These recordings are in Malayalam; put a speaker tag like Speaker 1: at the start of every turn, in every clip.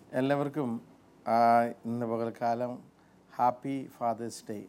Speaker 1: എല്ലാവർക്കും ആ, ഇന്ന് പകൽക്കാലം happy Father's Day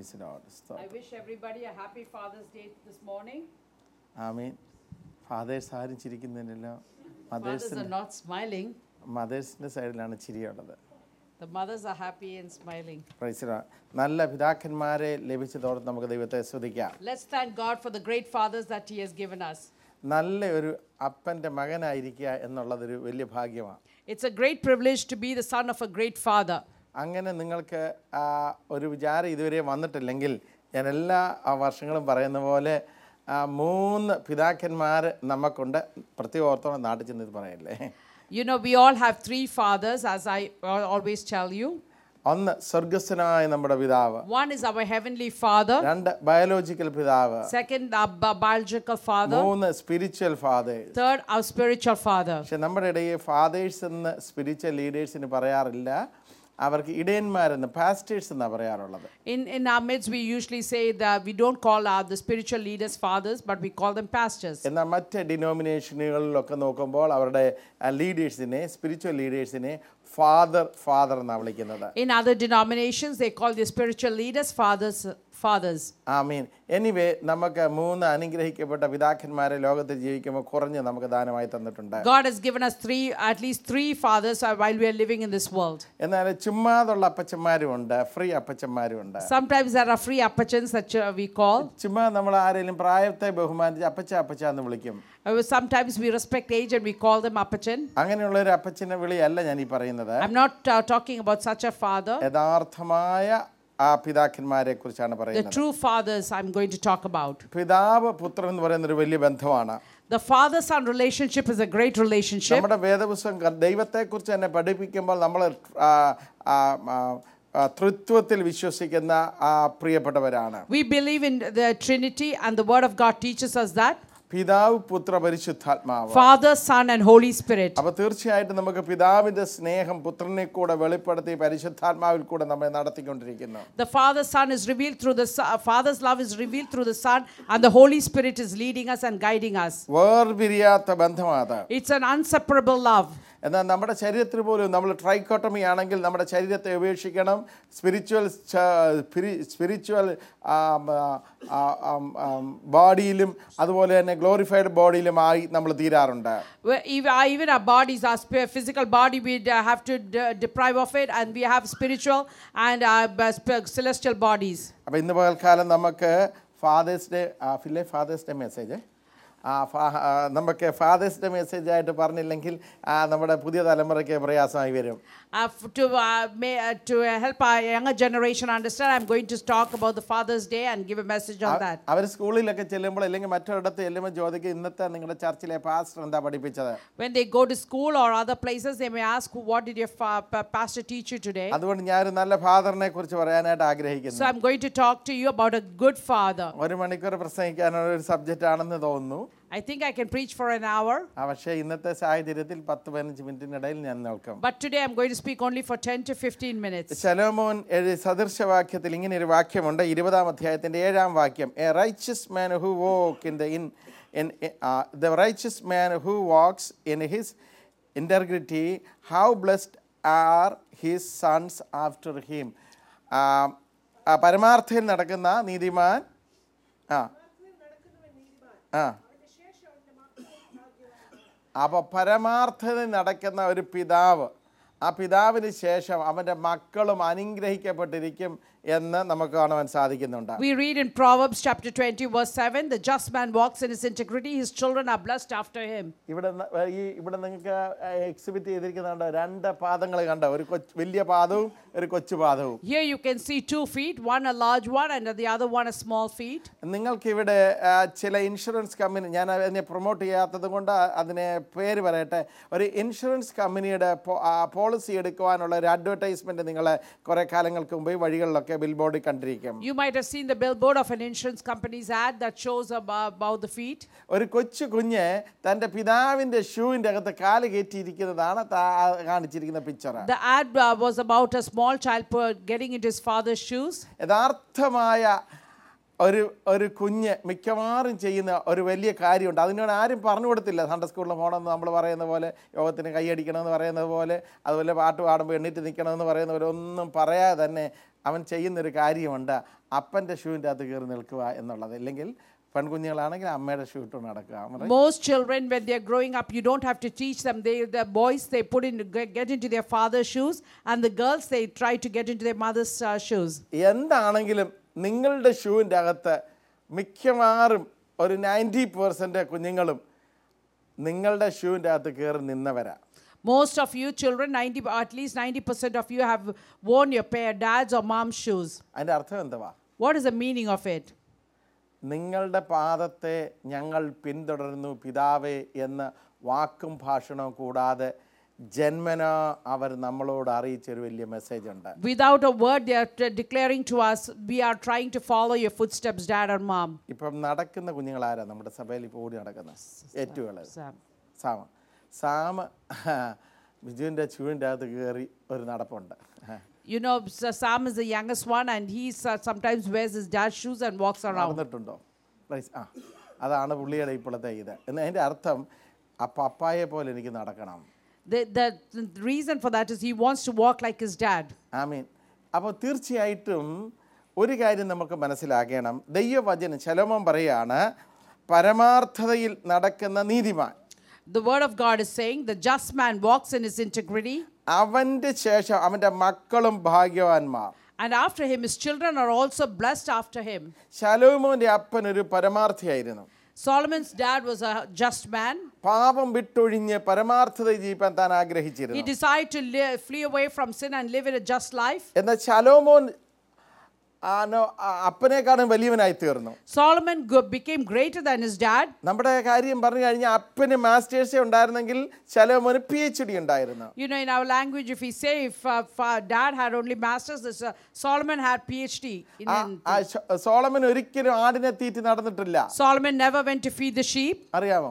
Speaker 2: I wish everybody a happy Father's Day this morning.
Speaker 1: ആമീൻ ഫാദേഴ്സ് ആരും ചിരിക്കുന്നില്ലല്ലോ
Speaker 2: Fathers
Speaker 1: മദേഴ്സിന്
Speaker 2: are not smiling.
Speaker 1: മദേഴ്സിൻ്റെ സൈഡിലാണ് ചിരിയുള്ളത്
Speaker 2: The mothers are happy and smiling.
Speaker 1: പ്രൈസില നല്ല പിതാക്കന്മാരെ ലഭിച്ചതോടെ നമുക്ക് ദൈവത്തെ സ്തുതിക്കാം
Speaker 2: Let's thank God for the great fathers that He has given us.
Speaker 1: നല്ല ഒരു അപ്പൻ്റെ മകനായിരിക്കുക എന്നുള്ളതൊരു വലിയ ഭാഗ്യമാണ്
Speaker 2: It's a great privilege to be the son of a great father.
Speaker 1: അങ്ങനെ നിങ്ങൾക്ക് ആ, ഒരു വിചാരം ഇതുവരെ വന്നിട്ടില്ലെങ്കിൽ ഞാൻ എല്ലാ ആ വർഷങ്ങളും പറയുന്ന പോലെ ആ, മൂന്ന് പിതാക്കന്മാർ നമുക്കുണ്ട് പ്രത്യേക ഓർത്തോളം നാട്ടിൽ ചെന്ന് ഇത് പറയല്ലേ
Speaker 2: You know, we all have three fathers, as I al- always tell you.
Speaker 1: ഒന്ന് സ്വർഗസ്ഥനായ നമ്മുടെ പിതാവ്
Speaker 2: One is our heavenly father,
Speaker 1: രണ്ട് ബയോളജിക്കൽ പിതാവ്
Speaker 2: second, our bi- biological father,
Speaker 1: മൂന്ന് spiritual fathers
Speaker 2: third, our spiritual father.
Speaker 1: പക്ഷെ നമ്മുടെ ഇടയിൽ ഫാദേഴ്സ് എന്ന് സ്പിരിച്വൽ ലീഡേഴ്സിന് പറയാറില്ല അവർക്ക് ഇടയന്മാരെന്ന് പാസ്റ്റേഴ്സ് എന്നാണ് പറയാറുള്ളത്
Speaker 2: In, in our midst, we usually say that we don't call our, the spiritual leaders fathers, but we call them pastors.
Speaker 1: എന്നാൽ മറ്റ് ഡിനോമിനേഷനുകളിലൊക്കെ നോക്കുമ്പോൾ അവരുടെ ലീഡേഴ്സിനെ സ്പിരിച്വൽ ലീഡേഴ്സിനെ ഫാദർ ഫാദർ എന്നാണ് വിളിക്കുന്നത്
Speaker 2: In other denominations, they call the spiritual leaders fathers. Fathers.
Speaker 1: ആ മീൻ എനിവേ നമുക്ക് മൂന്ന് അനുഗ്രഹിക്കപ്പെട്ട പിതാക്കന്മാരെ ലോകത്തിൽ ജീവിക്കുമ്പോൾ കുറഞ്ഞ് നമുക്ക് ദാനമായി തന്നിട്ടുണ്ട്
Speaker 2: God has given us three, at least three fathers uh, while we are living in this world.
Speaker 1: എന്നാൽ ചുമ്മാതുള്ള അപ്പച്ചന്മാരും ഉണ്ട് ഫ്രീ അപ്പച്ചന്മാരും ഉണ്ട്
Speaker 2: Sometimes there are free appachans that uh, we call.
Speaker 1: ചുമ്മാ നമ്മൾ ആരെങ്കിലും പ്രായത്തെ ബഹുമാനിച്ച് അപ്പച്ച അപ്പച്ച എന്ന് വിളിക്കും
Speaker 2: Uh, Sometimes we respect age and we call them appachan.
Speaker 1: അങ്ങനെയുള്ള ഒരു അപ്പച്ചനെ വിളിയല്ല ഞാൻ ഈ പറയുന്നത്
Speaker 2: I'm not uh, talking about such a father.
Speaker 1: യഥാർത്ഥമായ ആ പിതാക്കന്മാരെ കുറിച്ചാണ്
Speaker 2: The
Speaker 1: പറയുന്നത്
Speaker 2: true fathers I'm going to talk about.
Speaker 1: പിതാവ് പുത്രൻ എന്ന് പറയുന്ന ഒരു വലിയ ബന്ധമാണ്
Speaker 2: The father son relationship is a great relationship.
Speaker 1: നമ്മുടെ വേദപുസ്തകം ക- ദൈവത്തെക്കുറിച്ച് തന്നെ പഠിപ്പിക്കുമ്പോൾ നമ്മൾ ആ, ആ, ആ, ആ, തൃത്വത്തിൽ വിശ്വസിക്കുന്ന ആ പ്രിയപ്പെട്ടവരാണ്
Speaker 2: We believe in the Trinity, and the Word of God teaches us that
Speaker 1: പിതാവ് പുത്ര പരിശുദ്ധാത്മാവ്
Speaker 2: Father, Son, and Holy Spirit.
Speaker 1: അപ്പൊ തീർച്ചയായിട്ടും നമുക്ക് പിതാവിന്റെ സ്നേഹം പുത്രനെ കൂടെ വെളിപ്പെടുത്തി പരിശുദ്ധാത്മാവിൽ കൂടെ നമ്മെ നടത്തിക്കൊണ്ടിരിക്കുന്നു
Speaker 2: The Father's Son is revealed through the Son, Father's love is revealed through the Son, and the Holy Spirit is leading us and guiding us.
Speaker 1: വേർപിരിയാത്ത ബന്ധമാണ്
Speaker 2: It's an inseparable love.
Speaker 1: എന്നാൽ നമ്മുടെ ശരീരത്തിൽ പോലും നമ്മൾ ട്രൈക്കോട്ടമി ആണെങ്കിൽ നമ്മുടെ ശരീരത്തെ ഉപേക്ഷിക്കണം സ്പിരിച്വൽ സ്പിരിച്വൽ ബോഡിയിലും അതുപോലെ തന്നെ ഗ്ലോറിഫൈഡ് ബോഡിയിലുമായി നമ്മൾ തീരാറുണ്ട്
Speaker 2: Where Even uh, even our bodies, our sp- physical body, we uh, have to de- deprive of it, and we have spiritual and uh, b- sp- celestial bodies.
Speaker 1: അപ്പോൾ ഇന്ന് പകൽക്കാലം നമുക്ക് ഫാദേഴ്സ് ഡേ ഫില്ലെ ഫാദേഴ്സ് ഡേ മെസ്സേജ് ആ ഫാ- ആ, നമുക്ക് ഫാദേഴ്സ് ഡേ മെസ്സേജ് ആയിട്ട് പറഞ്ഞില്ലെങ്കിൽ ആ, നമ്മുടെ പുതിയ തലമുറയ്ക്ക് പ്രയാസമായി വരും
Speaker 2: Uh, f- to uh, may, uh, to uh, help our younger generation understand, I'm going to talk about the Father's Day and give a message on that.
Speaker 1: അവർ സ്കൂളിലൊക്കെ ചെല്ലുമ്പോൾ അല്ലെങ്കിൽ മറ്റൊരിടത്ത് ചെല്ലുമ്പോൾ ചോദിക്കും ഇന്നത്തെ നിങ്ങളുടെ ചർച്ചിലെ പാസ്റ്റർ എന്താ പഠിപ്പിച്ചത്
Speaker 2: When they go to school or other places, they may ask, "What did your fa- pa- pastor teach you today?"
Speaker 1: അതുകൊണ്ട് ഞാനൊരു നല്ല ഫാദറിനെ കുറിച്ച് പറയാനായിട്ട്
Speaker 2: So
Speaker 1: ആഗ്രഹിക്കുന്നു
Speaker 2: I'm going to talk to you about a good father.
Speaker 1: ഒരു മണിക്കൂർ പ്രസംഗിക്കാനുള്ള ഒരു സബ്ജക്റ്റ് ആണെന്ന് തോന്നുന്നു
Speaker 2: I think I can preach for an hour,
Speaker 1: ആ പക്ഷേ ഇന്നത്തെ സാഹചര്യത്തിൽ പത്ത് പതിനഞ്ച് മിനിറ്റിനിടയിൽ ഞാൻ നിൽക്കും
Speaker 2: but today I'm going to speak only for 10 to 15 minutes.
Speaker 1: ശലോമോൻ എഴുതി സദൃശവാക്യത്തിൽ ഇങ്ങനെ ഒരു വാക്യമുണ്ട് ഇരുപതാം അധ്യായത്തിന്റെ ഏഴാം വാക്യം a riches man who walk in the in in the riches man who walks in his integrity how blessed are his sons after him പരമാർത്ഥയിൽ നടക്കുന്ന നീതിമാൻ ആ ആ അപ്പോൾ പരമാർത്ഥത നടക്കുന്ന ഒരു പിതാവ് ആ പിതാവിന് ശേഷം അവൻ്റെ മക്കളും അനുഗ്രഹിക്കപ്പെട്ടിരിക്കും എന്ന് നമുക്ക് കാണുവാൻ സാധിക്കുന്നുണ്ട്
Speaker 2: We read in Proverbs chapter 20, verse 7 The just man walks in his integrity, his children are blessed after him.
Speaker 1: ഇവിടെ ന- ഈ ഇവിടെ നിങ്ങൾക്ക് എക്സിബിറ്റ് ചെയ്തിരിക്കുന്നുണ്ട് രണ്ട് പാദങ്ങൾ കണ്ട ഒരു കൊച്ചു വലിയ പാദവും ഒരു കൊച്ചു പാദവും
Speaker 2: Here you can see two feet, one a large one and the other one a small feet.
Speaker 1: നിങ്ങൾക്കിവിടെ ആ, ചില ഇൻഷുറൻസ് കമ്പനി ഞാൻ അതിനെ പ്രൊമോട്ട് ചെയ്യാത്തത് കൊണ്ട് അതിനെ പേര് പറയട്ടെ ഒരു ഇൻഷുറൻസ് കമ്പനിയുടെ പോളിസി എടുക്കുവാനുള്ള ഒരു അഡ്വർടൈസ്മെൻറ്റ് നിങ്ങൾ കുറേ കാലങ്ങൾക്ക് മുമ്പ് ഈ വഴികളിലൊക്കെ ബിൽ ബോർഡിൽ കണ്ടിരിക്കും
Speaker 2: You might have seen the billboard of an insurance company's ad that shows about, about the feet.
Speaker 1: ഒരു കൊച്ചു കുഞ്ഞ് തൻ്റെ പിതാവിൻ്റെ ഷൂവിൻ്റെ അകത്ത് കാല് കയറ്റിയിരിക്കുന്നതാണ് താ- കാണിച്ചിരിക്കുന്ന picture
Speaker 2: The ad uh, was about a small child per- getting into his father's shoes.
Speaker 1: യഥാർത്ഥമായ ഒരു ഒരു കുഞ്ഞ് മിക്കവാറും ചെയ്യുന്ന ഒരു വലിയ കാര്യമുണ്ട് അതിനോട് ആരും പറഞ്ഞു കൊടുത്തില്ല സൺഡേ സ്കൂളിൽ പോകണമെന്ന് നമ്മൾ പറയുന്ന പോലെ യോഗത്തിന് കൈയടിക്കണമെന്ന് പറയുന്നത് പോലെ അതുപോലെ പാട്ട് പാടുമ്പോൾ എണ്ണീറ്റ് നിൽക്കണമെന്ന് പറയുന്ന പോലെ ഒന്നും പറയാതെ തന്നെ അവൻ ചെയ്യുന്നൊരു കാര്യമുണ്ട് അപ്പൻ്റെ ഷൂവിൻ്റെ അകത്ത് കയറി നിൽക്കുക എന്നുള്ളത് ഇല്ലെങ്കിൽ പെൺകുഞ്ഞുങ്ങളാണെങ്കിൽ അമ്മയുടെ ഷൂ ഇട്ടുകൊണ്ട് നടക്കുക അവൻ
Speaker 2: Most children, when they're growing up, you don't have to teach them. They, the boys, they put in, get get into their father's shoes, and the girls, they try to get into their mother's uh, shoes.
Speaker 1: എന്താണെങ്കിലും നിങ്ങളുടെ ഷൂവിൻ്റെ അകത്ത് മിക്കവാറും ഒരു നയൻറ്റി പെർസെൻറ്റ് കുഞ്ഞുങ്ങളും നിങ്ങളുടെ ഷൂവിൻ്റെ അകത്ത് കയറി നിന്നവരാ
Speaker 2: Most of you children, 90, at least 90% of you have worn your pair, dad's or mom's shoes.
Speaker 1: അതിൻ്റെ അർത്ഥം എന്തുവാ
Speaker 2: What is the meaning of it?
Speaker 1: നിങ്ങളുടെ പാദത്തെ ഞങ്ങൾ പിന്തുടരുന്നു പിതാവേ എന്ന് വാക്കും ഭാഷണവും കൂടാതെ ജന്മന അവർ നമ്മളോട് അറിയിച്ചൊരു വലിയ മെസ്സേജ് ഉണ്ട്
Speaker 2: Without a word, they are t- declaring to us, we are trying to follow your footsteps, dad or mom.
Speaker 1: ഇപ്പം നടക്കുന്ന കുഞ്ഞുങ്ങളാരാ നമ്മുടെ സഭയിൽ ഇപ്പോൾ ഓടി നടക്കുന്നത് ഏറ്റവും ഇളയത്
Speaker 2: Sam.
Speaker 1: സാമ സാമ ബിജുവിൻ്റെ ചൂവിൻ്റെ അകത്ത് കയറി ഒരു നടപ്പുണ്ട്
Speaker 2: You know, S- Sam is the youngest one, and he uh, sometimes wears his dad's shoes and walks around.
Speaker 1: നടന്നിട്ടുണ്ടോ Praise- ആ അതാണ് പുള്ളിയുടെ ഇപ്പോഴത്തെ ഇത് എന്ന് അതിൻ്റെ അർത്ഥം ആ പപ്പായെ പോലെ എനിക്ക് നടക്കണം
Speaker 2: The, the, the reason for that is he wants to walk like his dad.
Speaker 1: ആമീൻ അപ്പോൾ തീർച്ചയായിട്ടും ഒരു കാര്യം നമുക്ക് മനസ്സിലാക്കണം ദൈവവചനം ശലോമം പറയാണ് പരമാർത്ഥതയിൽ നടക്കുന്ന നീതിമാൻ
Speaker 2: The word of God is saying the just man walks in his integrity,
Speaker 1: അവൻ്റെ ശേഷം അവൻ്റെ മക്കളും ഭാഗ്യവാന്മാർ
Speaker 2: and after him, his children are also blessed after him.
Speaker 1: ശലോമോൻ്റെ അപ്പൻ ഒരു പരമാർത്ഥിയായിരുന്നു
Speaker 2: Solomon's dad was a just man.
Speaker 1: പാപം വിട്ടൊഴിഞ്ഞ് പരമാർത്ഥത ജീവിക്കാൻ താൻ
Speaker 2: He
Speaker 1: ആഗ്രഹിച്ചിരുന്നു
Speaker 2: decided to li- flee away from sin and live in a just life.
Speaker 1: എന്നാൽ ശലോമോൻ ആനോ ആ അപ്പനേക്കാളും വലിയവനായി തീർന്നു
Speaker 2: Solomon go- became greater than his dad.
Speaker 1: നമ്മുടെ കാര്യം പറഞ്ഞു കഴിഞ്ഞാൽ അപ്പന് മാസ്റ്റേഴ്സേ ഉണ്ടായിരുന്നെങ്കിൽ ശലോമോന് പി എച്ച് ഡി ഉണ്ടായിരുന്നു
Speaker 2: You know, in our language, if we say if, uh, if uh, dad had only masters, this, uh, Solomon had PhD. In,
Speaker 1: ആ-
Speaker 2: in-
Speaker 1: ആ ശ- സോളമൻ ഒരിക്കലും ആടിനെ തീറ്റി നടന്നിട്ടില്ല
Speaker 2: Solomon never went to feed the sheep.
Speaker 1: അറിയാമോ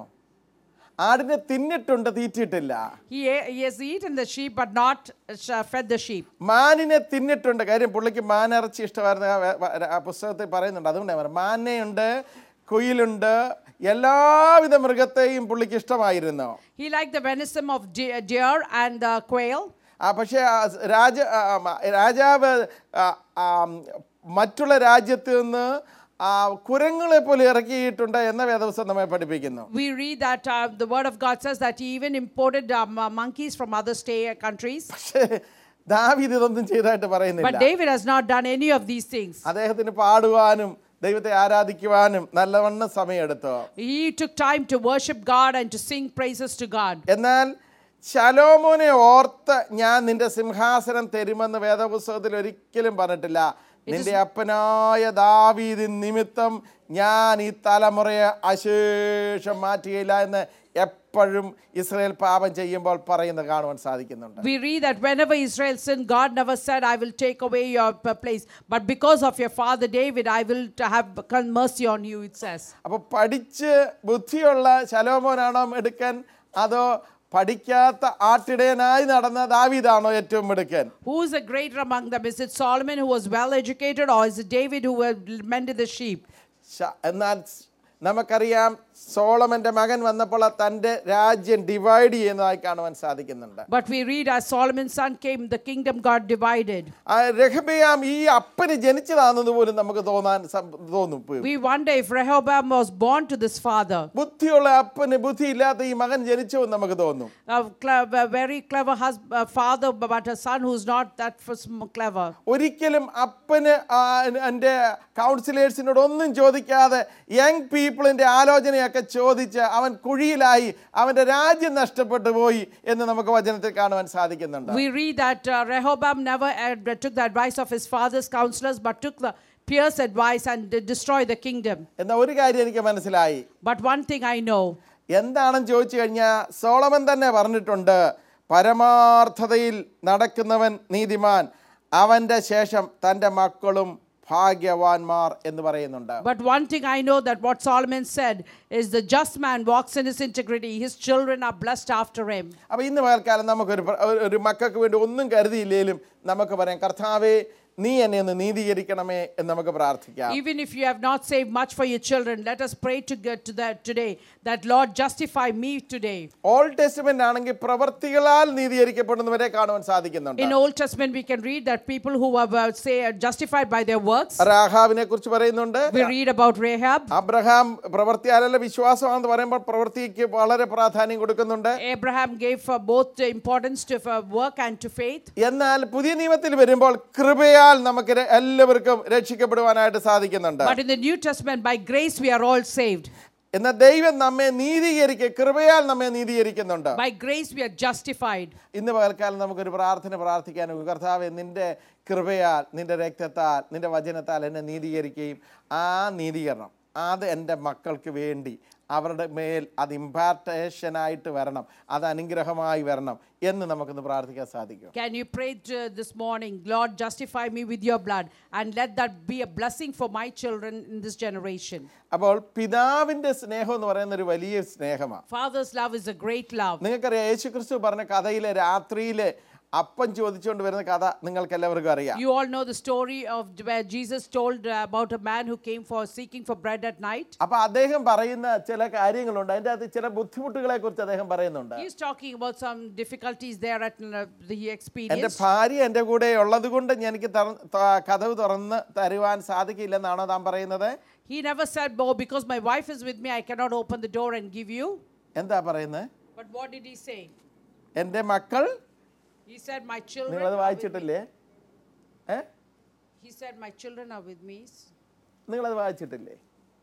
Speaker 1: ആടിനെ തിന്നിട്ടുണ്ട് തീറ്റിയിട്ടില്ല
Speaker 2: He, a- he has eaten the sheep, but not uh, sh- fed the sheep.
Speaker 1: മാനിനെ തിന്നിട്ടുണ്ട് കാര്യം പുള്ളിക്ക് മാനിറച്ചി ഇഷ്ടമായിരുന്നു ആ വേ- വ- ആ പുസ്തകത്തിൽ പറയുന്നുണ്ട് അതുകൊണ്ടാണ് പറയുന്നത് മാനയുണ്ട് കുയിലുണ്ട് എല്ലാവിധ മൃഗത്തെയും പുള്ളിക്ക് ഇഷ്ടമായിരുന്നു
Speaker 2: He liked the venison of de- deer and uh, quail.
Speaker 1: ആ പക്ഷേ ആ സ് രാജ ആ, ആ, രാജാവ് ആ, ആ, മറ്റുള്ള രാജ്യത്ത് നിന്ന് ആ, കുരങ്ങളെ പോലെ ഇറക്കിയിട്ടുണ്ട് എന്ന വേദവസം നമ്മെ പഠിപ്പിക്കുന്നു
Speaker 2: We read that uh, the word of God says that he even imported um, uh, monkeys from other stay countries.
Speaker 1: പക്ഷേ ദാവീദ് ഇതൊന്നും ചെയ്തായിട്ട് പറയുന്നില്ല
Speaker 2: But David has not done any of these things.
Speaker 1: അദ്ദേഹത്തിന് പാടുവാനും ദൈവത്തെ ആരാധിക്കുവാനും നല്ലവണ്ണം സമയമെടുത്തു
Speaker 2: He took time to worship God and to sing praises to God.
Speaker 1: എന്നാൽ ശലോമോനെ ഓർത്ത് ഞാൻ നിന്റെ സിംഹാസനം തരുമെന്ന് വേദപുസ്തകത്തിൽ ഒരിക്കലും പറഞ്ഞിട്ടില്ല നിന്റെ അപ്പനായ ദാവീദ് നിമിത്തം ഞാൻ ഈ തലമുറയെ അശേഷം മാറ്റുകയില്ല എന്ന് എപ്പോഴും ഇസ്രയേൽ പാപം ചെയ്യുമ്പോൾ പറയുന്നത് കാണുവാൻ സാധിക്കുന്നുണ്ട്
Speaker 2: We read that whenever Israel sinned, God never said, I will take away your p- place. But because of your father David, I will t- have con- mercy on you, it says.
Speaker 1: അപ്പോൾ പഠിച്ച് ബുദ്ധിയുള്ള ശലോമോനാണോ എടുക്കാൻ അതോ പഠിക്കാത്ത ആട്ടിടയനായി നടന്ന ദാവീദാണോ ഏറ്റവും എടുക്കാൻ
Speaker 2: Who is the greater among them? Is it Solomon who was well educated, or is it David who uh, mended the sheep?
Speaker 1: ശ- എന്നാൽ സ് നമുക്കറിയാം സോളമന്റെ മകൻ വന്നപ്പോൾ തൻ്റെ രാജ്യം ഡിവൈഡ് ചെയ്യുന്നതായി കാണുവാൻ സാധിക്കുന്നുണ്ട്
Speaker 2: But we read as Solomon's son came, the kingdom got divided.
Speaker 1: ആ രഹബയാം ഈ അപ്പന് ജനിച്ചതാണെന്ന് പോലും നമുക്ക് തോന്നാൻ സം- തോന്നും ഇപ്പൊ.
Speaker 2: We wonder if Rehoboam was born to this father.
Speaker 1: ബുദ്ധിയുള്ള അപ്പന് ബുദ്ധിയില്ലാത്ത ഈ മകൻ ജനിച്ചു എന്ന് നമുക്ക് തോന്നും
Speaker 2: A, cle- a very clever hus- uh, father, but a son who's not that f- clever.
Speaker 1: ഒരിക്കലും അപ്പന് ആ എൻ്റെ കൗൺസിലേഴ്സിനോട് ഒന്നും ചോദിക്കാതെ യങ് പീപ്പിളിൻ്റെ ആലോചനയൊക്കെ ചോദിച്ച് അവൻ കുഴിയിലായി അവൻ്റെ രാജ്യം നഷ്ടപ്പെട്ടു പോയി എന്ന് നമുക്ക് വചനത്തിൽ കാണുവാൻ സാധിക്കുന്നുണ്ട്
Speaker 2: We read that uh, Rehoboam never uh, took the advice of his father's counselors, but took the pious advice and uh, destroyed the kingdom.
Speaker 1: എന്ന ഒരു കാര്യം എനിക്ക് മനസ്സിലായി
Speaker 2: But one thing I know
Speaker 1: എന്താണെന്ന് ചോദിച്ചു കഴിഞ്ഞാൽ സോളമൻ തന്നെ പറഞ്ഞിട്ടുണ്ട് പരമാർത്ഥതയിൽ നടക്കുന്നവൻ നീതിമാൻ അവൻ്റെ ശേഷം തൻ്റെ മക്കളും ഭാഗ്യവാന്മാർ എന്ന് പറയുന്നുണ്ട്
Speaker 2: But one thing I know that what Solomon said is the just man walks in his integrity, his children are blessed after him.
Speaker 1: അപ്പോൾ ഇന്ന് പകൽക്കാലം നമുക്കൊരു പ്ര- ഒരു- ഒരു മക്കൾക്ക് വേണ്ടി ഒന്നും കരുതിയില്ലേലും നമുക്ക് പറയാം കർത്താവേ നീ എന്നെ ഒന്ന് നീതീകരിക്കണമേ എന്ന് നമുക്ക് പ്രാർത്ഥിക്കാം
Speaker 2: Even if you have not saved much for your children, let us pray to get to that today. That Lord justify me today.
Speaker 1: Old Testament ആണെങ്കിൽ പ്രവർത്തികളാൽ നീതീകരിക്കപ്പെടുന്നവരെ കാണുവാൻ സാധിക്കുന്നുണ്ട്
Speaker 2: In Old Testament, we can read that people who are uh, say are justified by their works.
Speaker 1: രാഹാവിനെ കുറിച്ച് പറയുന്നുണ്ട്
Speaker 2: We read about Rahab.
Speaker 1: Abraham പ്രവൃത്തിയാലല്ല വിശ്വാസമാണെന്ന് പറയുമ്പോൾ പ്രവൃത്തിക്ക് വളരെ പ്രാധാന്യം കൊടുക്കുന്നുണ്ട്
Speaker 2: Abraham gave uh, both the importance to uh, work and to faith.
Speaker 1: എന്നാൽ പുതിയ നിയമത്തിൽ വരുമ്പോൾ കൃപയാൽ നമുക്ക് ര- എല്ലാവർക്കും രക്ഷിക്കപ്പെടുവാനായിട്ട് സാധിക്കുന്നുണ്ട്
Speaker 2: But in the New Testament, by grace we are all saved.
Speaker 1: എന്നാൽ ദൈവം നമ്മെ നീതീകരിക്കുക കൃപയാൽ നമ്മെ നീതീകരിക്കുന്നുണ്ട്
Speaker 2: By grace we are justified.
Speaker 1: ഇന്ന് പകൽക്കാലം നമുക്കൊരു പ്രാർത്ഥന പ്രാർത്ഥിക്കാൻ കർത്താവ് നിന്റെ കൃപയാൽ നിന്റെ രക്തത്താൽ നിന്റെ വചനത്താൽ എന്നെ നീതീകരിക്കുകയും ആ നീതീകരണം അത് എൻ്റെ മക്കൾക്ക് വേണ്ടി അവരുടെ മേൽ അത് ഇമ്പാർട്ടേഷനായിട്ട് വരണം അത് അനുഗ്രഹമായി വരണം എന്ന് നമുക്കിന്ന് പ്രാർത്ഥിക്കാൻ സാധിക്കും
Speaker 2: Can you pray to this morning, Lord, justify me with your blood and let that be a blessing for my children in this generation?
Speaker 1: അപ്പോൾ പിതാവിൻ്റെ സ്നേഹം എന്ന് പറയുന്ന ഒരു വലിയ സ്നേഹമാണ്
Speaker 2: Father's love is a great love.
Speaker 1: നിങ്ങൾക്കറിയാം യേശു ക്രിസ്തു പറഞ്ഞ കഥയിലെ രാത്രിയിലെ അപ്പം ചോദിച്ചുകൊണ്ട് വരുന്ന കഥ നിങ്ങൾക്ക് എല്ലാവർക്കും അറിയാം
Speaker 2: You all know the story of where Jesus told uh, about a man who came for seeking for bread at night.
Speaker 1: അപ്പൊ അദ്ദേഹം പറയുന്ന ചില കാര്യങ്ങളുണ്ട് അതിൻ്റെ അകത്ത് ചില ബുദ്ധിമുട്ടുകളെ കുറിച്ച് അദ്ദേഹം പറയുന്നുണ്ട്
Speaker 2: He's talking about some difficulties there at uh, the
Speaker 1: എൻ്റെ
Speaker 2: experience.
Speaker 1: ഭാര്യ എൻ്റെ കൂടെ ഉള്ളത് കൊണ്ട് എനിക്ക് തറ- ത- കഥവ് തുറന്ന് തരുവാൻ സാധിക്കില്ലെന്നാണോ താൻ പറയുന്നത്
Speaker 2: He never said, Oh, because my wife is with me, I cannot open the door and give you.
Speaker 1: എന്താ പറയുന്നത്
Speaker 2: But what did he say?
Speaker 1: എൻ്റെ മക്കൾ
Speaker 2: He said, My children.
Speaker 1: നിങ്ങളത്
Speaker 2: Are with me.
Speaker 1: വായിച്ചിട്ടില്ലേ ഏ
Speaker 2: He said, My children are with me.
Speaker 1: നിങ്ങളത് വായിച്ചിട്ടില്ലേ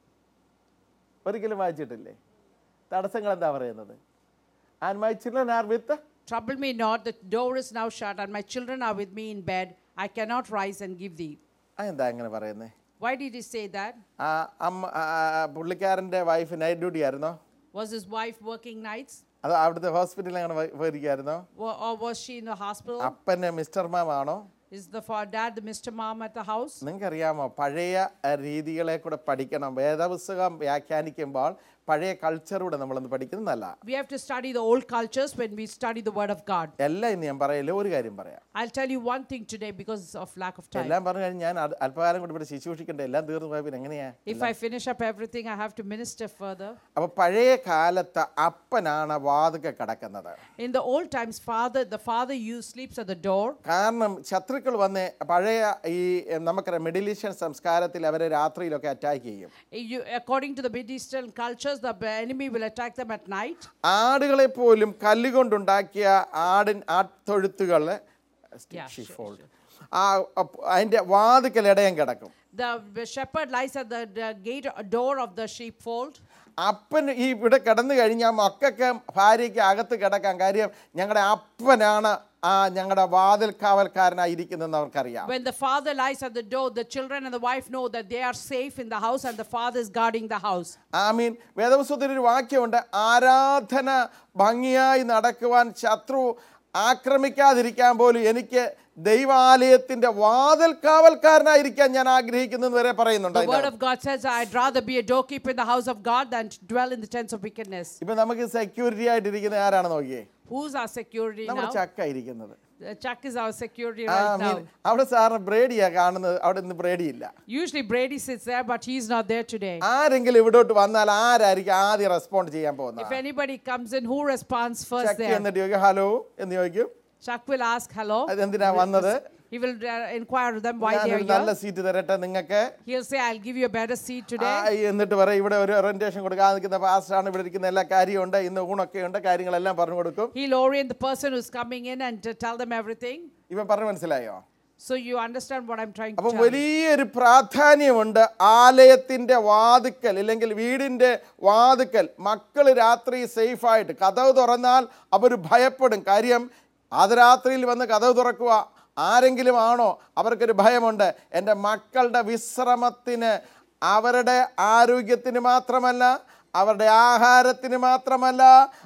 Speaker 1: ഒരിക്കലും വായിച്ചിട്ടില്ലേ തടസ്സങ്ങൾ എന്താ പറയുന്നത് and my children are with
Speaker 2: Trouble me not, the door is now shut, and my children are with me in bed. I cannot rise and give thee.
Speaker 1: അതെന്താ അങ്ങനെ പറയുന്നത്
Speaker 2: Why did he say that?
Speaker 1: ആ അമ്മ ആ, ആ, പുള്ളിക്കാരൻ്റെ വൈഫ് നൈറ്റ് ഡ്യൂട്ടി ആയിരുന്നോ
Speaker 2: Was his wife working nights?
Speaker 1: അത് അവിടുത്തെ ഹോസ്പിറ്റലിൽ അങ്ങനെ വ- പോയിരിക്കായിരുന്നോ
Speaker 2: Wa- Or was she in the hospital?
Speaker 1: അപ്പൻ്റെ മിസ്റ്റർ മാമാണോ
Speaker 2: Is the fa- dad the Mr. Mom at the house?
Speaker 1: നിങ്ങൾക്കറിയാമോ പഴയ അഹ്, രീതികളെ കൂടെ പഠിക്കണം വേദപുസ്തകം വ്യാഖ്യാനിക്കുമ്പോൾ പഴയ കൾച്ചറൂടെ നമ്മളൊന്ന് പഠിക്കുന്നത് നല്ല
Speaker 2: We have to study the old cultures when we study the Word of God.
Speaker 1: എല്ലാം ഇന്ന് ഞാൻ പറയില്ല ഒരു കാര്യം പറയാം
Speaker 2: I'll tell you one thing today because of lack of time.
Speaker 1: എല്ലാം പറഞ്ഞു കഴിഞ്ഞാൽ ഞാൻ അത് അല്പകാലം കൂടി ഇവിടെ ശുശ്രൂഷിക്കണ്ടേ എല്ലാം തീർന്നു പോയ പിന്നെ എങ്ങനെയാ
Speaker 2: If I finish up everything, I have to minister further.
Speaker 1: അപ്പൊ പഴയ കാലത്ത് അപ്പനാണ് വാതുക്കെ കിടക്കുന്നത്
Speaker 2: In the old times, father, the father used sleeps at the door.
Speaker 1: കാരണം ശത്രുക്കൾ വന്ന് പഴയ ഈ എ, നമുക്കറിയാം മിഡിൽ ഈസ്റ്റേൺ സംസ്കാരത്തിൽ അവരെ രാത്രിയിലൊക്കെ അറ്റാക്ക് ചെയ്യും
Speaker 2: You, according to the Mid Eastern cultures, the enemy will attack them at night.
Speaker 1: ആടുകളെ പോലും കല്ലുകൊണ്ടുണ്ടാക്കിയ ആടിൻ ആത്തൊഴുത്തുകൾ
Speaker 2: Yeah, sure,
Speaker 1: ഫോൾഡ് ആ അപ്പ് അതിൻ്റെ വാതുക്കൽ ഇടയം കിടക്കും
Speaker 2: The shepherd lies at the, the gate door of the sheepfold.
Speaker 1: അപ്പൻ ഈ ഇവിടെ കിടന്നു കഴിഞ്ഞാൽ മക്കൾക്ക് ഭാര്യയ്ക്ക് അകത്ത് കിടക്കാൻ കാര്യം ഞങ്ങളുടെ അപ്പനാണ് ആ ഞങ്ങളുടെ വാതിൽ കാവൽക്കാരനായിരിക്കുന്നതെന്ന് അവർക്കറിയാം
Speaker 2: When the father lies at the door, the children and the wife know that they are safe in the house and the father is guarding the house.
Speaker 1: ആ മീൻ വേദപുസ്തകത്തിൽ ഒരു വാക്യമുണ്ട് ആരാധന ഭംഗിയായി നടക്കുവാൻ ശത്രു ആക്രമിക്കാതിരിക്കാൻ പോലും എനിക്ക് ദൈവാലയത്തിന്റെ വാതിൽ കാവൽക്കാരനായിരിക്കാൻ ഞാൻ ആഗ്രഹിക്കുന്നു എന്ന് വരെ പറയുന്നുണ്ട്
Speaker 2: The
Speaker 1: അതിന്റെ
Speaker 2: word of God says, I'd rather be a doorkeeper in the house of God than to dwell in the tents of wickedness.
Speaker 1: ഇപ്പൊ നമുക്ക് സെക്യൂരിറ്റി ആയിട്ടിരിക്കുന്ന ആരാണ് നോക്കിയേ
Speaker 2: Who's our security
Speaker 1: നമ്മുടെ
Speaker 2: now?
Speaker 1: ചക്ക ഇരിക്കുന്നത്
Speaker 2: Uh, Chuck is our security
Speaker 1: ആ
Speaker 2: right
Speaker 1: മീൻ
Speaker 2: now.
Speaker 1: അവിടെ സാറിന് ബ്രേഡിയാ കാണുന്നത് അവിടെ ഇന്ന് ബ്രേഡി ഇല്ല
Speaker 2: Usually Brady sits there, but he's not there today.
Speaker 1: ആരെങ്കിലും ഇവിടോട്ട് വന്നാൽ ആരായിരിക്കും ആദ്യം റെസ്പോണ്ട് ചെയ്യാൻ പോകുന്നത്
Speaker 2: If anybody comes in, who responds first
Speaker 1: ചക്ക
Speaker 2: there?
Speaker 1: എന്നിട്ട് ചോദിക്കും ഹലോ എന്ന് ചോദിക്കും
Speaker 2: Chuck will ask, hello.
Speaker 1: അതെന്തിനാ വന്നത്
Speaker 2: He will uh, inquire them why they are
Speaker 1: ഞാനൊരു നല്ല
Speaker 2: here.
Speaker 1: സീറ്റ് തരട്ടെ നിങ്ങൾക്ക്
Speaker 2: He'll say, I'll give you a better seat
Speaker 1: ആ,
Speaker 2: today.
Speaker 1: എന്നിട്ട് പറയും ഇവിടെ ഒരു ഓറിയന്റേഷൻ കൊടുക്കാൻ നിൽക്കുന്ന പാസ്റ്റാണ് ഇവിടെ ഇരിക്കുന്ന എല്ലാ കാര്യമുണ്ട് ഇന്ന് ഊണൊക്കെ ഉണ്ട് കാര്യങ്ങളെല്ലാം പറഞ്ഞു കൊടുക്കും
Speaker 2: He'll orient the person who's coming in and to tell them everything.
Speaker 1: ഇവൻ പറഞ്ഞു മനസ്സിലായോ
Speaker 2: So you understand what I'm trying to
Speaker 1: അപ്പം
Speaker 2: tell. you.
Speaker 1: വലിയൊരു പ്രാധാന്യമുണ്ട് ആലയത്തിന്റെ വാതുക്കൽ ഇല്ലെങ്കിൽ വീടിന്റെ വാതുക്കൽ മക്കൾ രാത്രി സേഫായിട്ട് കഥവ് തുറന്നാൽ അവർ ഭയപ്പെടും കാര്യം അത് രാത്രിയിൽ വന്ന് കഥവ് തുറക്കുക ആരെങ്കിലും ആണോ അവർക്കൊരു ഭയമുണ്ട് എൻ്റെ മക്കളുടെ വിശ്രമത്തിന് അവരുടെ ആരോഗ്യത്തിന് മാത്രമല്ല അവരുടെ ആഹാരത്തിന് മാത്രമല്ല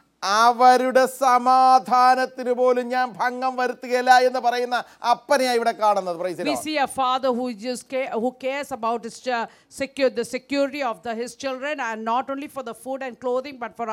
Speaker 1: അവരുടെ സമാധാനത്തിന് പോലും ഞാൻ ഭംഗം വരുത്തുകയില്ല എന്ന് പറയുന്ന അപ്പനെയാണ് ഇവിടെ കാണുന്നത് praise
Speaker 2: We see a father who just care, who cares about his uh, secure the security of the, his children and not only for the food and clothing but for uh,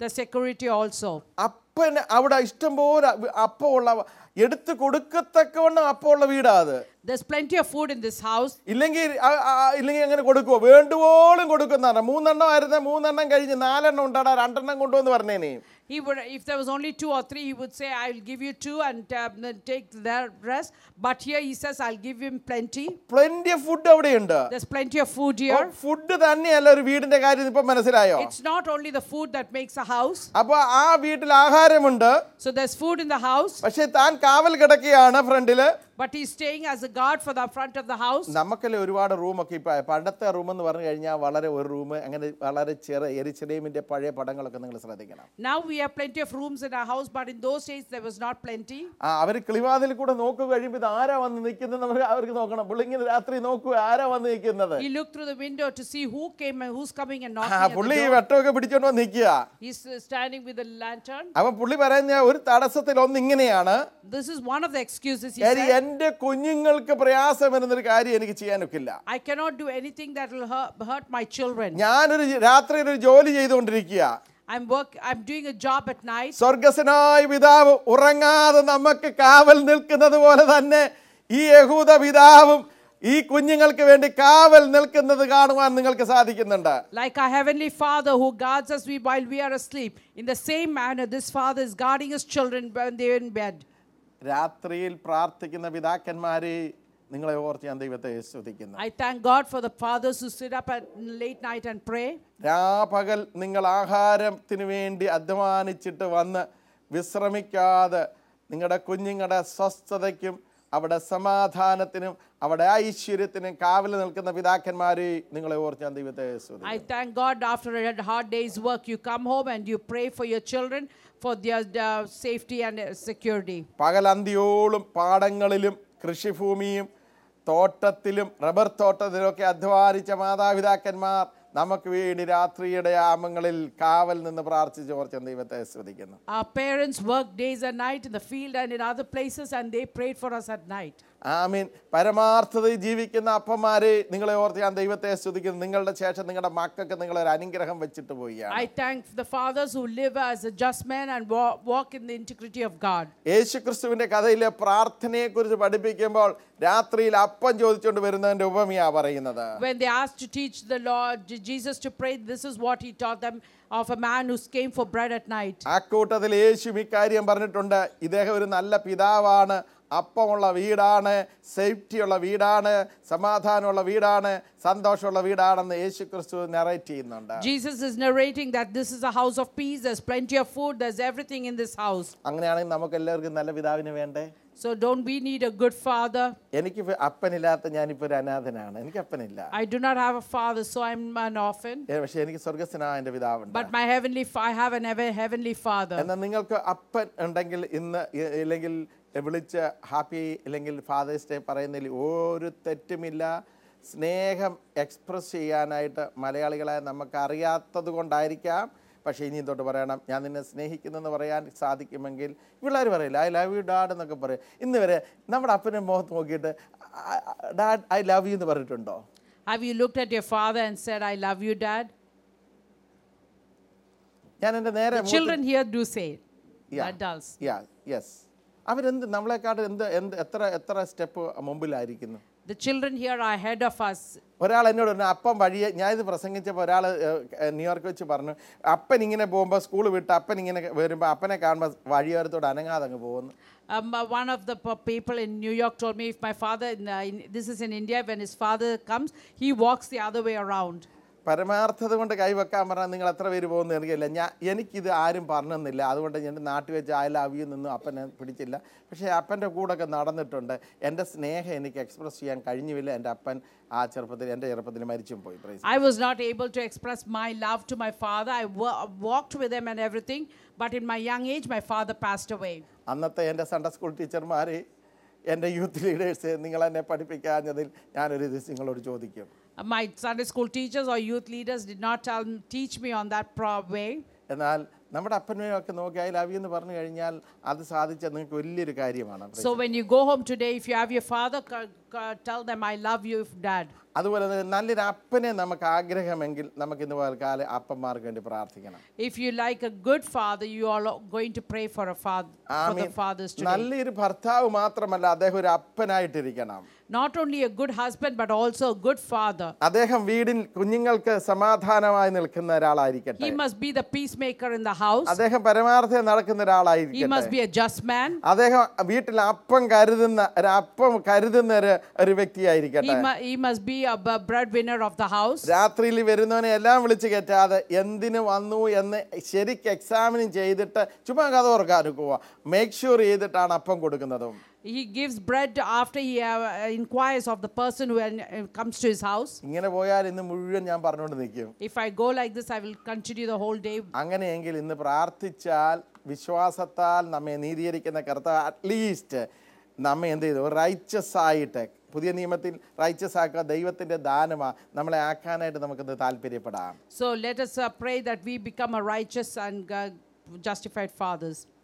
Speaker 2: the security also.
Speaker 1: അപ്പന് അവിടെ ഇഷ്ടംപോലെ അപ്പമുള്ള എടുത്ത് കൊടുക്കത്തക്കവണ്ണം അപ്പമുള്ള വീടാ അത്
Speaker 2: There's plenty of food in this house.
Speaker 1: ഇല്ലെങ്കിൽ ആ- ആ- ഇല്ലെങ്കിൽ അങ്ങനെ കൊടുക്കുവോ വേണ്ടുവോളം കൊടുക്കുന്നതാണ് മൂന്നെണ്ണം ആയിരുന്ന മൂന്നെണ്ണം കഴിഞ്ഞ് നാലെണ്ണം ഉണ്ടാടാ രണ്ടെണ്ണം കൊണ്ടുവന്ന് പറഞ്ഞേനെ
Speaker 2: He would, if there was only two or three, he would say, "I'll give you two and uh, then take the rest." But here he says, "I'll give him plenty."
Speaker 1: Plenty food അവിടെയുണ്ട്
Speaker 2: There's plenty of food here.
Speaker 1: Food തന്നെയല്ല ഒരു വീടിന്റെ കാര്യം ഇപ്പൊ മനസ്സിലായോ
Speaker 2: It's not only the food that makes a house.
Speaker 1: അപ്പൊ ആ വീട്ടിൽ ആഹാരമുണ്ട്
Speaker 2: So there's food in the house,
Speaker 1: പക്ഷെ താൻ കാവൽ കിടക്കുകയാണ് ഫ്രണ്ടില്
Speaker 2: but he's staying as a guard for the front of the house.
Speaker 1: നമുക്കല്ലേ ഒരുപാട് റൂമൊക്കെ ഇപ്പൊ പണ്ടത്തെ റൂം എന്ന് പറഞ്ഞു കഴിഞ്ഞാൽ വളരെ ഒരു റൂം അങ്ങനെ വളരെ ചെറിയ എരിച്ചിലേമിന്റെ പഴയ പടങ്ങളൊക്കെ നിങ്ങൾ ശ്രദ്ധിക്കണം
Speaker 2: Now we have plenty of rooms in our house, but in those days there was not plenty.
Speaker 1: ആ അവർ കിളിവാതിൽ കൂടെ നോക്കുക കഴിയുമ്പോൾ ഇത് ആരാ വന്ന് നിൽക്കുന്നത് നമുക്ക് അവർക്ക് നോക്കണം പുള്ളിങ്ങനെ രാത്രി നോക്കുക ആരാ വന്ന് നിൽക്കുന്നത്
Speaker 2: He looked through the window to see who came and who's coming and
Speaker 1: ആ
Speaker 2: knocking at
Speaker 1: പുള്ളി
Speaker 2: the
Speaker 1: ഈ
Speaker 2: door.
Speaker 1: വെട്ടമൊക്കെ പിടിച്ചോണ്ട് വന്ന് നിൽക്കുക
Speaker 2: He's uh, standing with a lantern.
Speaker 1: അവൻ പുള്ളി പറയുന്ന ഒരു തടസ്സത്തിൽ ഒന്ന് ഇങ്ങനെയാണ്
Speaker 2: This is one of the excuses he
Speaker 1: കാര്യം
Speaker 2: said.
Speaker 1: എന്റെ കുഞ്ഞുങ്ങൾക്ക് പ്രയാസം വരുന്നൊരു കാര്യം എനിക്ക് ചെയ്യാനൊക്കില്ല
Speaker 2: I cannot do anything that will hurt, hurt my children.
Speaker 1: ഞാനൊരു രാത്രിയിൽ ഒരു ജോലി ചെയ്തുകൊണ്ടിരിക്കുക
Speaker 2: I'm work. I'm doing a job at night.
Speaker 1: സ്വർഗസ്വനായ പിതാവ് ഉറങ്ങാതെ നമുക്ക് കാവൽ നിൽക്കുന്നത് പോലെ തന്നെ ഈ യഹൂദ പിതാവും ഈ കുഞ്ഞുങ്ങൾക്ക് വേണ്ടി കാവൽ നിൽക്കുന്നത് കാണുവാൻ നിങ്ങൾക്ക് സാധിക്കുന്നുണ്ട്
Speaker 2: Like our heavenly Father who guards us we- while we are asleep. In the same manner, this Father is guarding his children when they are in bed.
Speaker 1: രാത്രിയിൽ പ്രാർത്ഥിക്കുന്ന പിതാക്കന്മാരെ നിങ്ങളെ ഓർത്ത് ഞാൻ ദൈവത്തെ സ്തുതിക്കുന്നു
Speaker 2: I thank God for the fathers who sit up at late night and pray.
Speaker 1: രാപകൽ നിങ്ങൾ ആഹാരത്തിന് വേണ്ടി അധ്വാനിച്ചിട്ട് വന്ന് വിശ്രമിക്കാതെ നിങ്ങളുടെ കുഞ്ഞുങ്ങളുടെ സ്വസ്ഥതയ്ക്കും അവിടെ സമാധാനത്തിനും അവിടെ ഐശ്വര്യത്തിനും കാവൽ നിൽക്കുന്ന പിതാക്കന്മാരെ നിങ്ങളെ ഓർത്ത് ഞാൻ ദൈവത്തെ സ്തുതിക്കുന്നു
Speaker 2: I thank God after a hard day's work, you come home and you pray for your children for their uh, safety and uh, security.
Speaker 1: പകലന്തിയോളം പാടങ്ങളിലും കൃഷിഭൂമിയും തോട്ടത്തിലും റബ്ബർ തോട്ടത്തിലൊക്കെ അധ്വാനിച്ച മാതാപിതാക്കന്മാർ നമുക്ക് വേണ്ടി രാത്രിയുടെ യാമങ്ങളിൽ കാവൽ നിന്ന് പ്രാർത്ഥിച്ച് ഓർച്ച ദൈവത്തെ സ്തുതിക്കുന്നു
Speaker 2: Our parents worked days and night in the field and in other places, and they prayed for us at night.
Speaker 1: ആമീൻ പരമാർത്ഥതയിൽ ജീവിക്കുന്ന അപ്പന്മാരെ നിങ്ങളെ ഓർത്ത് ഞാൻ ദൈവത്തെ സ്തുതിക്കുന്നു നിങ്ങളുടെ ശേഷം നിങ്ങളുടെ മക്കൾക്ക് നിങ്ങളൊരു അനുഗ്രഹം വെച്ചിട്ട് പോവുകയാണ്
Speaker 2: I thank the fathers who live as a just man and wa- walk in the integrity of God.
Speaker 1: യേശുക്രിസ്തുവിന്റെ കഥയിലെ പ്രാർത്ഥനയെക്കുറിച്ച് പഠിപ്പിക്കുമ്പോൾ രാത്രിയിൽ അപ്പം ചോദിച്ചുകൊണ്ട് വരുന്നതിന്റെ ഉപമയാ പറയുന്നത്
Speaker 2: When they asked to teach the Lord Jesus to pray, this is what he taught them of a man who came for bread at night.
Speaker 1: ആ കൂട്ടത്തിൽ യേശു ഇക്കാര്യം പറഞ്ഞിട്ടുണ്ട് ഇദ്ദേഹം ഒരു നല്ല പിതാവാണ് അപ്പമുള്ള വീടാണ് സേഫ്റ്റിയുള്ള വീടാണ് സമാധാനമുള്ള വീടാണ് സന്തോഷമുള്ള വീടാണെന്ന് യേശു ക്രിസ്തു നെറേറ്റ് ചെയ്യുന്നുണ്ട്
Speaker 2: Jesus is narrating that this is a house of peace, there's plenty of food, there's everything in this house.
Speaker 1: അങ്ങനെയാണെങ്കിൽ നമുക്ക് എല്ലാവർക്കും നല്ല പിതാവിന് വേണ്ടേ
Speaker 2: So don't we need a good father?
Speaker 1: എനിക്ക് ഇപ്പൊ അപ്പനില്ലാത്ത ഞാനിപ്പോൾ ഒരു അനാഥനാണ് എനിക്ക് അപ്പനില്ല
Speaker 2: I do not have a father, so I'm an orphan.
Speaker 1: ഏ, പക്ഷേ എനിക്ക് സ്വർഗസ്വനായ എൻ്റെ പിതാവുണ്ട്
Speaker 2: But my heavenly, fa- I have an ever- heavenly father.
Speaker 1: എന്നാൽ നിങ്ങൾക്ക് അപ്പൻ ഉണ്ടെങ്കിൽ ഇന്ന് ഇ- ഇല്ലെങ്കിൽ വിളിച്ച് ഹാപ്പി ഇല്ലെങ്കിൽ ഫാദേഴ്സ് ഡേ പറയുന്നതിൽ ഒരു തെറ്റുമില്ല സ്നേഹം എക്സ്പ്രസ് ചെയ്യാനായിട്ട് മലയാളികളെ നമുക്ക് അറിയാത്തത് കൊണ്ടായിരിക്കാം പക്ഷേ ഇനി തൊട്ട് പറയണം ഞാൻ നിന്നെ സ്നേഹിക്കുന്നെന്ന് പറയാൻ സാധിക്കുമെങ്കിൽ പിള്ളേർ പറയില്ല ഐ ലവ് യു ഡാഡ് എന്നൊക്കെ പറയും ഇന്ന് വരെ നമ്മുടെ അപ്പൻ്റെ മുഖത്ത് നോക്കിയിട്ട് ഡാഡ് ഐ ലവ് യു എന്ന് പറഞ്ഞിട്ടുണ്ടോ
Speaker 2: Have you looked at your father and said, I love you, dad?
Speaker 1: ഞാൻ എൻ്റെ നേരെ
Speaker 2: The children here do say it.
Speaker 1: Yeah.
Speaker 2: Adults.
Speaker 1: Yeah yes അവരെന്ത് നമ്മളെക്കാട്ട് എന്ത് എന്ത് എത്ര എത്ര സ്റ്റെപ്പ് മുമ്പിലായിരിക്കുന്നു
Speaker 2: The children here are ahead of us.
Speaker 1: ഒരാൾ എന്നോട് പറഞ്ഞു അപ്പം വഴിയെ ഞാനിത് പ്രസംഗിച്ചപ്പോൾ ഒരാൾ ന്യൂയോർക്ക് വെച്ച് പറഞ്ഞു അപ്പൻ ഇങ്ങനെ പോകുമ്പോൾ സ്കൂൾ വിട്ട് അപ്പൻ ഇങ്ങനെ വരുമ്പോൾ അപ്പനെ കാണുമ്പോൾ വഴിയോരത്തോട് അനങ്ങാതെ അങ്ങ് പോകുന്നു
Speaker 2: Um, uh, one of the p- people in New York told me if my father, in, uh, in, this is in India, when his father comes, he walks the other way around.
Speaker 1: പരമാർത്ഥത കൊണ്ട് കൈവെക്കാൻ പറഞ്ഞാൽ നിങ്ങൾ എത്ര പേര് പോകുന്നു എനിക്കില്ല ഞാൻ എനിക്കിത് ആരും പറഞ്ഞെന്നില്ല അതുകൊണ്ട് ഞാൻ നാട്ടിൽ വെച്ച് ആ ലവ് യു നിന്നും അപ്പനെ പിടിച്ചില്ല പക്ഷേ അപ്പൻ്റെ കൂടെയൊക്കെ നടന്നിട്ടുണ്ട് എൻ്റെ സ്നേഹം എനിക്ക് എക്സ്പ്രസ് ചെയ്യാൻ കഴിഞ്ഞില്ല എൻ്റെ അപ്പൻ ആ ചെറുപ്പത്തിൽ എൻ്റെ ചെറുപ്പത്തിൽ മരിച്ചും പോയി praise
Speaker 2: I was not able to express my love to my father. I wa- walked with him and everything, but in my young age, my father passed away.
Speaker 1: അന്നത്തെ എൻ്റെ സൺഡേ സ്കൂൾ ടീച്ചർമാർ എൻ്റെ യൂത്ത് ലീഡേഴ്സ് നിങ്ങൾ എന്നെ പഠിപ്പിക്കാഞ്ഞതിൽ ഞാനൊരു ഇത് നിങ്ങളോട് ചോദിക്കും
Speaker 2: Uh, My Sunday school teachers or youth leaders did not tell, teach me on that pro- way.
Speaker 1: എന്നാൽ നമ്മുടെ അപ്പനെയും ഒക്കെ നോക്കി ഐ ലവ് യു എന്ന് പറഞ്ഞു കഴിഞ്ഞാൽ അത് സാധിച്ച നിങ്ങൾക്ക് വലിയൊരു കാര്യമാണ്
Speaker 2: So when you go home today, if you have your father, c- c- tell them, I love you, dad.
Speaker 1: അതുപോലെ തന്നെ നല്ലൊരു അപ്പനെ നമുക്ക് ആഗ്രഹമെങ്കിൽ നമുക്ക് ഇന്ന് കാലം അപ്പന്മാർക്ക് വേണ്ടി പ്രാർത്ഥിക്കണം
Speaker 2: If you like a good father, you are lo- going to pray for a father, for the fathers today.
Speaker 1: നല്ലൊരു ഭർത്താവ് മാത്രമല്ല അദ്ദേഹം ഒരു അപ്പനായിട്ടിരിക്കണം
Speaker 2: Not only a good husband, but also a good father.
Speaker 1: അദ്ദേഹം വീടിൽ കുഞ്ഞുങ്ങൾക്ക് സമാധാനമായി നിൽക്കുന്ന ഒരാളായിരിക്കട്ടെ
Speaker 2: He must be the peacemaker in the house.
Speaker 1: അദ്ദേഹം പരമാർത്ഥം നടക്കുന്ന
Speaker 2: He
Speaker 1: ഒരാളായിരിക്കട്ടെ
Speaker 2: must be a just man.
Speaker 1: അദ്ദേഹം വീട്ടിൽ അപ്പം കരുതുന്ന ഒരു അപ്പം കരുതുന്ന ഒരു ഒരു
Speaker 2: He,
Speaker 1: വ്യക്തിയായിരിക്കട്ടെ
Speaker 2: mu- he must be a b- breadwinner of the house.
Speaker 1: രാത്രിയിൽ വരുന്നവനെ എല്ലാം വിളിച്ച് കയറ്റാതെ എന്തിന് വന്നു എന്ന് ശരിക്ക് എക്സാമിനും ചെയ്തിട്ട് ചുമ്മാ കഥ ഓർക്കാനും പോവാ മേക്ക് ഷുവർ ചെയ്തിട്ടാണ് അപ്പം കൊടുക്കുന്നതും
Speaker 2: He gives bread after he uh, inquires of the person who uh, comes to his house.
Speaker 1: ഇങ്ങനെ പോയാൽ ഇന്ന് മുഴുവൻ ഞാൻ പറഞ്ഞുകൊണ്ട് നിൽക്കും
Speaker 2: If I go like this, I will continue the whole day.
Speaker 1: അങ്ങനെയെങ്കിൽ ഇന്ന് പ്രാർത്ഥിച്ചാൽ വിശ്വാസത്താൽ നമ്മെ നീതീകരിക്കുന്ന കർത്താവ് അറ്റ്ലീസ്റ്റ് നമ്മെ എന്ത് ചെയ്തു റൈച്ചസ് ആയിട്ട് പുതിയ നിയമത്തിൽ റൈച്ചസ് ആക്കുക ദൈവത്തിൻ്റെ ദാനമാണ് നമ്മളെ ആക്കാനായിട്ട് നമുക്കിത് താല്പര്യപ്പെടാം
Speaker 2: So let us uh, pray that we become a righteous and uh, justified fathers.